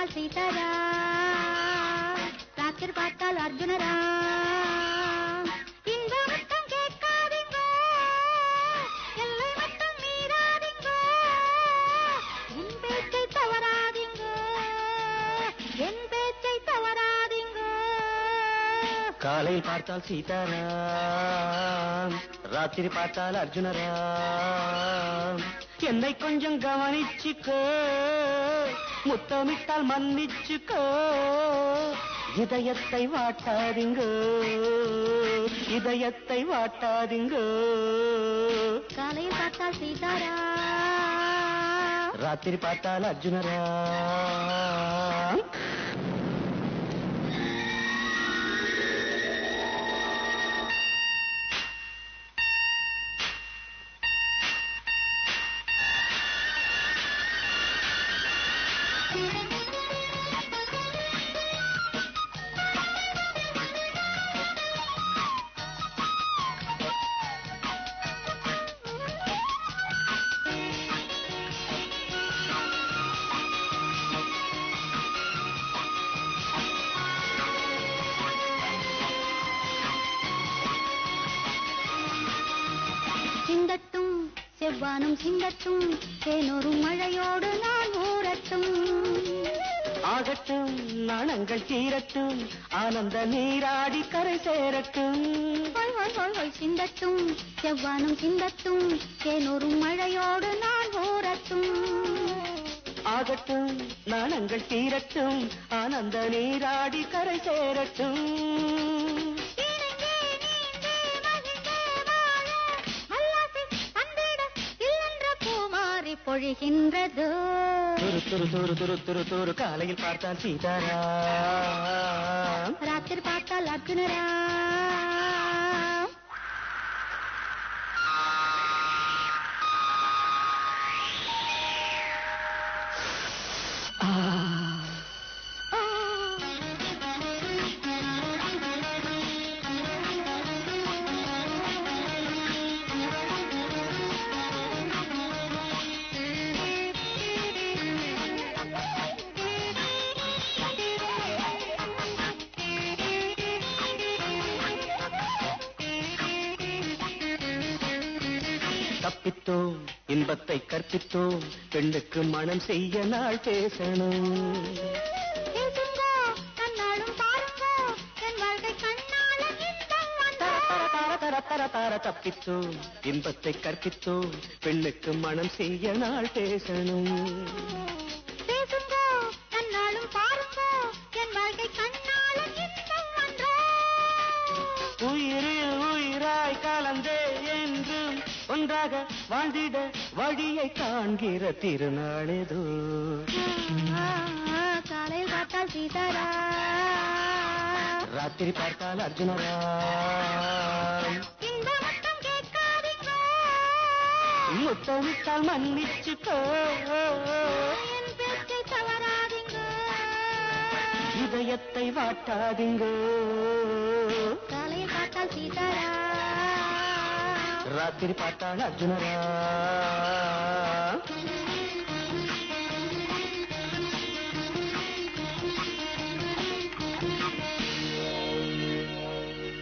பார்த்தால் சீதரா ராத்திரி பார்த்தால் அர்ஜுனரா இந்த மட்டும் கேட்காதீங்க எல்லை மட்டும் மீறாதீங்க என் பேச்சை தவறாதீங்க என் பேச்சை தவறாதீங்க காலையில் பார்த்தால் சீதாராம் ராத்திரி பார்த்தால் அர்ஜுனராம் என்னை கொஞ்சம் கவனிச்சுக்கோ முத்தமிட்டால் மன்னிச்சுக்கோ இதயத்தை வாட்டாதீங்கோ இதயத்தை வாட்டாதீங்கோ காலையில் பார்த்தால் சீதாரா ராத்திரி பார்த்தால் அர்ஜுனராம் சிந்தட்டும் செவ்வானும் சிந்தட்டும் தேனொரு மழையோடு நான் ஊரட்டும் ஆகட்டும் நாணங்கள் தீரட்டும் ஆனந்த நீராடி கரை சேரட்டும் ஹொய் ஹொய் ஹொய் ஹொய் சிந்தட்டும் செவ்வானும் சிந்தட்டும் தேனொரு மழையோடு நான் ஊரட்டும் ஆகட்டும் நாணங்கள் தீரட்டும் ஆனந்த நீராடி கரை சேரட்டும் இணைந்தே நீந்தே மகிழ்ந்தே வாழ அல்லாசி தந்திட இல்லென்ற பூமாரி பொழிகின்றது துரு துரு துரு துரு துரு துரு காலையில் பார்த்தால் சீதாராம் ராத்திரி பார்த்தால் அர்ஜுனரா தப்பித்தோம் இன்பத்தை கற்பித்தோம் பெண்ணுக்கு மனம் செய்ய நாள் பேசணும் பேசுங்கோ கண்ணாலும் பாருங்கோ என் வாழ்க்கை கண்ணால இன்பம் வந்தோ தர தர தர தர தப்பித்தோம் இன்பத்தை கற்பித்தோம் பெண்ணுக்கு மனம் செய்ய நாள் பேசணும் பேசுங்கோ கண்ணாலும் பாருங்கோ என் வாழ்க்கை கண்ணால இன்பம் வந்தோ உயிரில் உயிராய் கலந்தே என்றும் ஒன்றாக வாழ்ந்திட வழியை காண்கிற திருநாளேதோ ஆ, ஆ, காலையில் பார்த்தால் சீதாரா ராத்திரி பார்த்தால் அர்ஜுனரா இந்த மட்டும் கேட்காதீங்கோ முத்தமிட்டால் மன்னிச்சுக்கோ என் பேச்சை தவறாதீங்க இதயத்தை வாட்டாதீங்கோ காலையில் பார்த்தால் சீதாரா ராத்திரி பார்த்தால் அர்ஜுனரா